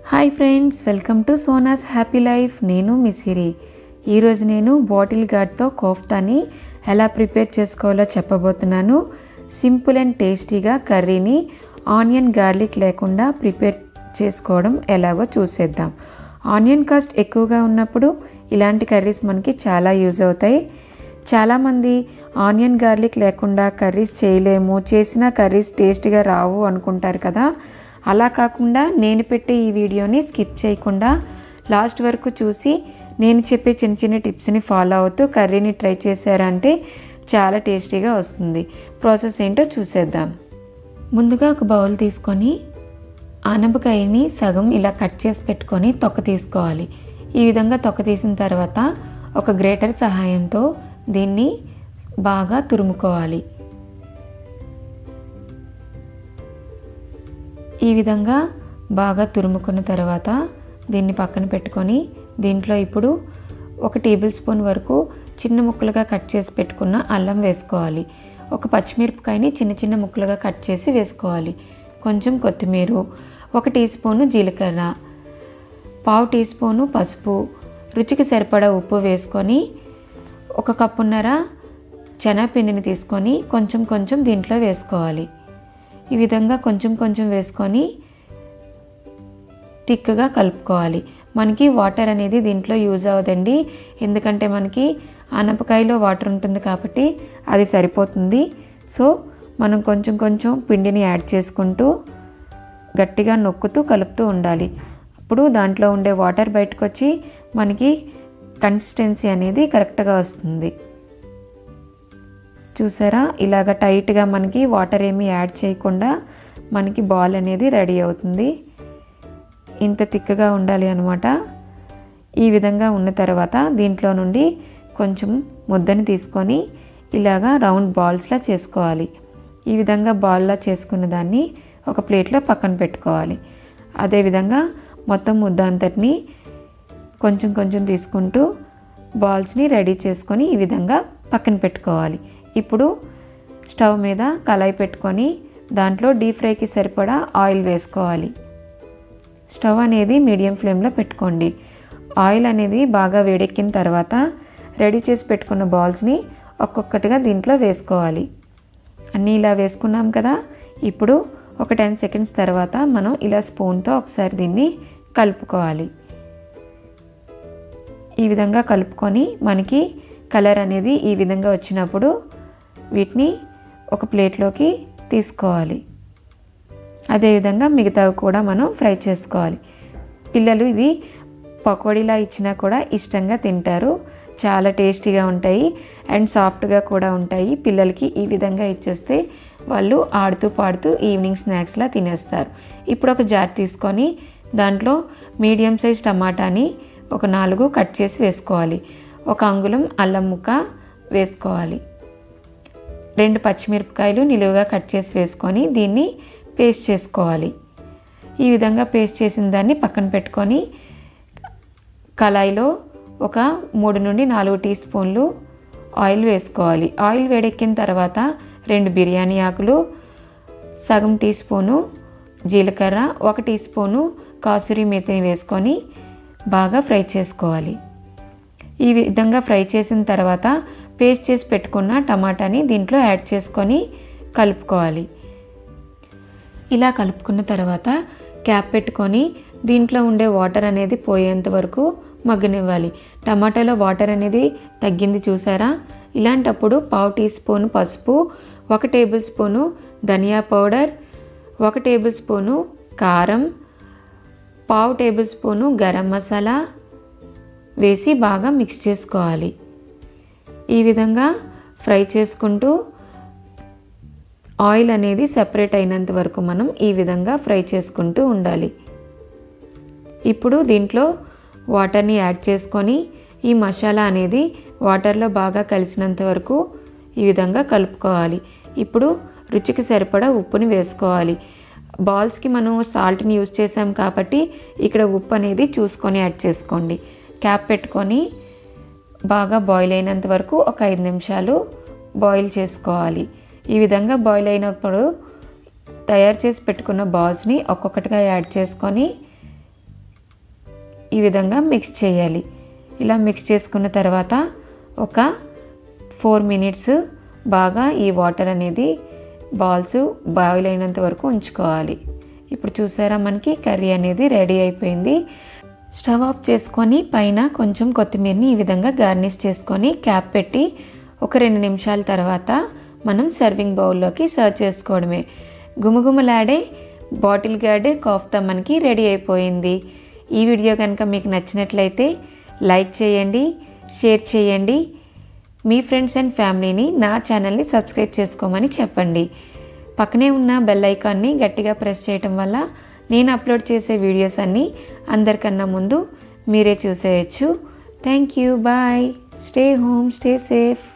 hi friends welcome to Sonas happy life నేను మిసిరి ఈరోజు నేను బాటిల్ గార్డ్తో కోఫ్తాని ఎలా ప్రిపేర్ చేసుకోవాలో చెప్పబోతున్నాను సింపుల్ అండ్ టేస్టీగా కర్రీని ఆనియన్ గార్లిక్ లేకుండా ప్రిపేర్ చేసుకోవడం ఎలాగో చూసేద్దాం ఆనియన్ కాస్ట్ ఎక్కువగా ఉన్నప్పుడు ఇలాంటి కర్రీస్ మనకి చాలా యూజ్ అవుతాయి చాలామంది ఆనియన్ గార్లిక్ లేకుండా కర్రీస్ చేయలేము చేసిన కర్రీస్ టేస్ట్గా రావు అనుకుంటారు కదా అలా కాకుండా నేను పెట్టే ఈ వీడియోని స్కిప్ చేయకుండా లాస్ట్ వరకు చూసి నేను చెప్పే చిన్న చిన్న టిప్స్ని ఫాలో అవుతూ కర్రీని ట్రై చేశారంటే చాలా టేస్టీగా వస్తుంది ప్రాసెస్ ఏంటో చూసేద్దాం ముందుగా ఒక బౌల్ తీసుకొని ఆనపకాయని సగం ఇలా కట్ చేసి పెట్టుకొని తొక్క తీసుకోవాలి ఈ విధంగా తొక్క తీసిన తర్వాత ఒక గ్రేటర్ సహాయంతో దీన్ని బాగా తురుముకోవాలి ఈ విధంగా బాగా తురుముకున్న తర్వాత దీన్ని పక్కన పెట్టుకొని దీంట్లో ఇప్పుడు ఒక టేబుల్ స్పూన్ వరకు చిన్న ముక్కలుగా కట్ చేసి పెట్టుకున్న అల్లం వేసుకోవాలి ఒక పచ్చిమిరపకాయని చిన్న చిన్న ముక్కలుగా కట్ చేసి వేసుకోవాలి కొంచెం కొత్తిమీర ఒక టీ స్పూను జీలకర్ర పావు టీ స్పూను పసుపు రుచికి సరిపడా ఉప్పు వేసుకొని ఒక కప్పున్నర శనగపిండిని తీసుకొని కొంచెం కొంచెం దీంట్లో వేసుకోవాలి ఈ విధంగా కొంచెం కొంచెం వేసుకొని థిక్గా కలుపుకోవాలి మనకి వాటర్ అనేది దీంట్లో యూజ్ అవ్వదండి ఎందుకంటే మనకి ఆనపకాయలో వాటర్ ఉంటుంది కాబట్టి అది సరిపోతుంది సో మనం కొంచెం కొంచెం పిండిని యాడ్ చేసుకుంటూ గట్టిగా నొక్కుతూ కలుపుతూ ఉండాలి అప్పుడు దాంట్లో ఉండే వాటర్ బయటకు వచ్చి మనకి కన్సిస్టెన్సీ అనేది కరెక్ట్గా వస్తుంది చూసారా ఇలాగ టైట్గా మనకి వాటర్ ఏమీ యాడ్ చేయకుండా మనకి బాల్ అనేది రెడీ అవుతుంది ఇంత తిక్కగా ఉండాలి అనమాట ఈ విధంగా ఉన్న తర్వాత దీంట్లో నుండి కొంచెం ముద్దని తీసుకొని ఇలాగా రౌండ్ బాల్స్లా చేసుకోవాలి ఈ విధంగా బాల్లా చేసుకున్న దాన్ని ఒక ప్లేట్లో పక్కన పెట్టుకోవాలి అదేవిధంగా మొత్తం ముద్ద అంతటిని కొంచెం కొంచెం తీసుకుంటూ బాల్స్ని రెడీ చేసుకొని ఈ విధంగా పక్కన పెట్టుకోవాలి ఇప్పుడు స్టవ్ మీద కళాయి పెట్టుకొని దాంట్లో డీప్ ఫ్రైకి సరిపడా ఆయిల్ వేసుకోవాలి స్టవ్ అనేది మీడియం ఫ్లేమ్లో పెట్టుకోండి ఆయిల్ అనేది బాగా వేడెక్కిన తర్వాత రెడీ చేసి పెట్టుకున్న బాల్స్ని ఒక్కొక్కటిగా దీంట్లో వేసుకోవాలి అన్నీ ఇలా వేసుకున్నాం కదా ఇప్పుడు ఒక టెన్ సెకండ్స్ తర్వాత మనం ఇలా స్పూన్తో ఒకసారి దీన్ని కలుపుకోవాలి ఈ విధంగా కలుపుకొని మనకి కలర్ అనేది ఈ విధంగా వచ్చినప్పుడు వీటిని ఒక ప్లేట్లోకి తీసుకోవాలి అదేవిధంగా మిగతావి కూడా మనం ఫ్రై చేసుకోవాలి పిల్లలు ఇది పకోడీలా ఇచ్చినా కూడా ఇష్టంగా తింటారు చాలా టేస్టీగా ఉంటాయి అండ్ సాఫ్ట్గా కూడా ఉంటాయి పిల్లలకి ఈ విధంగా ఇచ్చేస్తే వాళ్ళు ఆడుతూ పాడుతూ ఈవినింగ్ స్నాక్స్లా తినేస్తారు ఇప్పుడు ఒక జార్ తీసుకొని దాంట్లో మీడియం సైజ్ టమాటాని ఒక నాలుగు కట్ చేసి వేసుకోవాలి ఒక అంగుళం అల్లం ముక్క వేసుకోవాలి రెండు పచ్చిమిరపకాయలు నిలువుగా కట్ చేసి వేసుకొని దీన్ని పేస్ట్ చేసుకోవాలి ఈ విధంగా పేస్ట్ చేసిన దాన్ని పక్కన పెట్టుకొని కళాయిలో ఒక మూడు నుండి నాలుగు టీ స్పూన్లు ఆయిల్ వేసుకోవాలి ఆయిల్ వేడెక్కిన తర్వాత రెండు బిర్యానీ ఆకులు సగం టీ స్పూను జీలకర్ర ఒక టీ స్పూను కాసూరి మేతిని వేసుకొని బాగా ఫ్రై చేసుకోవాలి ఈ విధంగా ఫ్రై చేసిన తర్వాత పేస్ట్ చేసి పెట్టుకున్న టమాటాని దీంట్లో యాడ్ చేసుకొని కలుపుకోవాలి ఇలా కలుపుకున్న తర్వాత క్యాప్ పెట్టుకొని దీంట్లో ఉండే వాటర్ అనేది పోయేంత వరకు మగ్గనివ్వాలి టమాటాలో వాటర్ అనేది తగ్గింది చూసారా ఇలాంటప్పుడు పావు టీ స్పూను పసుపు ఒక టేబుల్ స్పూను ధనియా పౌడర్ ఒక టేబుల్ స్పూను కారం పావు టేబుల్ స్పూను గరం మసాలా వేసి బాగా మిక్స్ చేసుకోవాలి ఈ విధంగా ఫ్రై చేసుకుంటూ ఆయిల్ అనేది సెపరేట్ అయినంత వరకు మనం ఈ విధంగా ఫ్రై చేసుకుంటూ ఉండాలి ఇప్పుడు దీంట్లో వాటర్ని యాడ్ చేసుకొని ఈ మసాలా అనేది వాటర్లో బాగా కలిసినంత వరకు ఈ విధంగా కలుపుకోవాలి ఇప్పుడు రుచికి సరిపడా ఉప్పుని వేసుకోవాలి బాల్స్కి మనం సాల్ట్ని యూజ్ చేసాం కాబట్టి ఇక్కడ ఉప్పు అనేది చూసుకొని యాడ్ చేసుకోండి క్యాప్ పెట్టుకొని బాగా బాయిల్ అయినంత వరకు ఒక ఐదు నిమిషాలు బాయిల్ చేసుకోవాలి ఈ విధంగా బాయిల్ అయినప్పుడు తయారు చేసి పెట్టుకున్న బాల్స్ని ఒక్కొక్కటిగా యాడ్ చేసుకొని ఈ విధంగా మిక్స్ చేయాలి ఇలా మిక్స్ చేసుకున్న తర్వాత ఒక ఫోర్ మినిట్స్ బాగా ఈ వాటర్ అనేది బాల్స్ బాయిల్ అయినంత వరకు ఉంచుకోవాలి ఇప్పుడు చూసారా మనకి కర్రీ అనేది రెడీ అయిపోయింది స్టవ్ ఆఫ్ చేసుకొని పైన కొంచెం కొత్తిమీరని ఈ విధంగా గార్నిష్ చేసుకొని క్యాప్ పెట్టి ఒక రెండు నిమిషాల తర్వాత మనం సర్వింగ్ బౌల్లోకి సర్వ్ చేసుకోవడమే గుమగుమలాడే బాటిల్ గార్డ్ కోఫ్తా మనకి రెడీ అయిపోయింది ఈ వీడియో కనుక మీకు నచ్చినట్లయితే లైక్ చేయండి షేర్ చేయండి మీ ఫ్రెండ్స్ అండ్ ఫ్యామిలీని నా ఛానల్ని సబ్స్క్రైబ్ చేసుకోమని చెప్పండి పక్కనే ఉన్న బెల్ ఐకాన్ని గట్టిగా ప్రెస్ చేయటం వల్ల నేను అప్లోడ్ చేసే వీడియోస్ అన్నీ అందరికన్నా ముందు మీరే చూసేయచ్చు thank you bye stay home stay safe